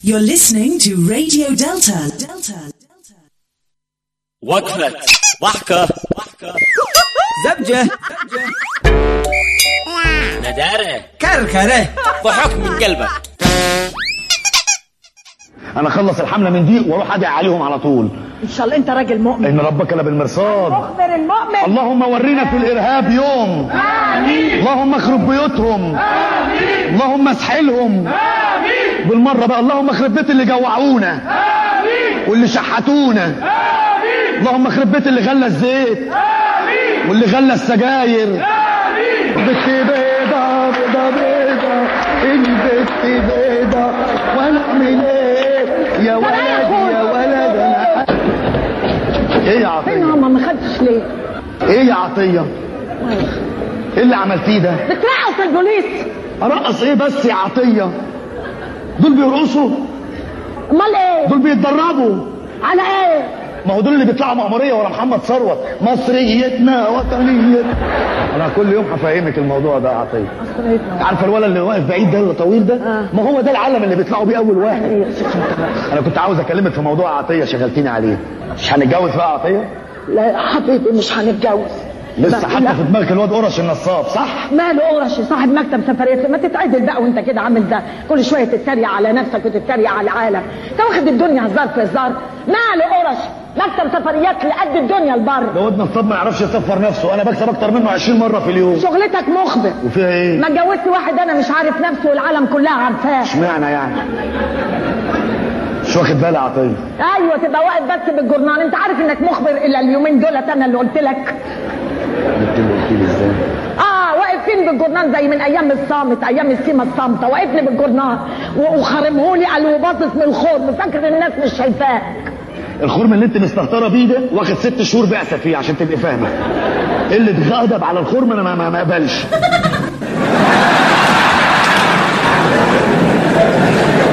You're listening to Radio Delta. Delta. وقفة ضحكة زبجة ندارة كركرة ضحك من قلبك انا اخلص الحمله من دي واروح ادعي عليهم على طول ان شاء الله انت راجل مؤمن ان ربك لبالمرصاد مخبر المؤمن اللهم ورينا في الارهاب يوم آمين. اللهم اخرب بيوتهم آمين. اللهم اسحلهم آمين. بالمره بقى اللهم اخرب بيت اللي جوعونا آمين. واللي شحتونا آمين. اللهم اخرب بيت اللي غلى الزيت آمين. واللي غلى السجاير آمين. بت بيضة بيضة بيضة البت بيضة واعمل ايه يا ولد يا ولد انا ايه يا فين عطيه هم ما خدتش ليه ايه يا عطيه ايه اللي عملتيه ده بترقص البوليس ارقص ايه بس يا عطيه دول بيرقصوا امال ايه دول بيتدربوا على ايه ما هو دول اللي بيطلعوا مأمورية ورا محمد ثروت مصريتنا وطنيتنا انا كل يوم هفهمك الموضوع ده يا عطيه عارفه الولد اللي واقف بعيد ده اللي طويل ده ما هو ده العلم اللي بيطلعوا بيه اول واحد انا كنت عاوز اكلمك في موضوع عطيه شغلتيني عليه مش هنتجوز بقى عطيه لا يا حبيبي مش هنتجوز لسه لا، حاطه لا. في دماغك الواد قرش النصاب صح ماله قرشي صاحب مكتب سفريات ما تتعدل بقى وانت كده عامل ده كل شويه تتريق على نفسك وتتريق على العالم انت واخد الدنيا هزار في هزار ماله قرش مكتب سفريات لقد الدنيا البر ده واد نصاب ما يعرفش يصفر نفسه انا بكسب اكتر منه 20 مره في اليوم شغلتك مخبر وفيها ايه ما اتجوزت واحد انا مش عارف نفسه والعالم كلها عارفاه اشمعنى يعني مش واخد بالي يا عطيه ايوه تبقى واقف بس بالجورنال انت عارف انك مخبر الا اليومين دولت انا اللي قلت لك قلت له قلت لي ازاي اه واقف فين بالجورنال زي من ايام الصامت ايام السيما الصامته واقفني بالجورنال و- وخارمهولي قال وباصص من الخرم فاكر الناس مش شايفاك الخرم اللي انت مستهتره بيه ده واخد ست شهور بعثه فيه عشان تبقي فاهمه اللي اتغضب على الخرم انا ما ما ما اقبلش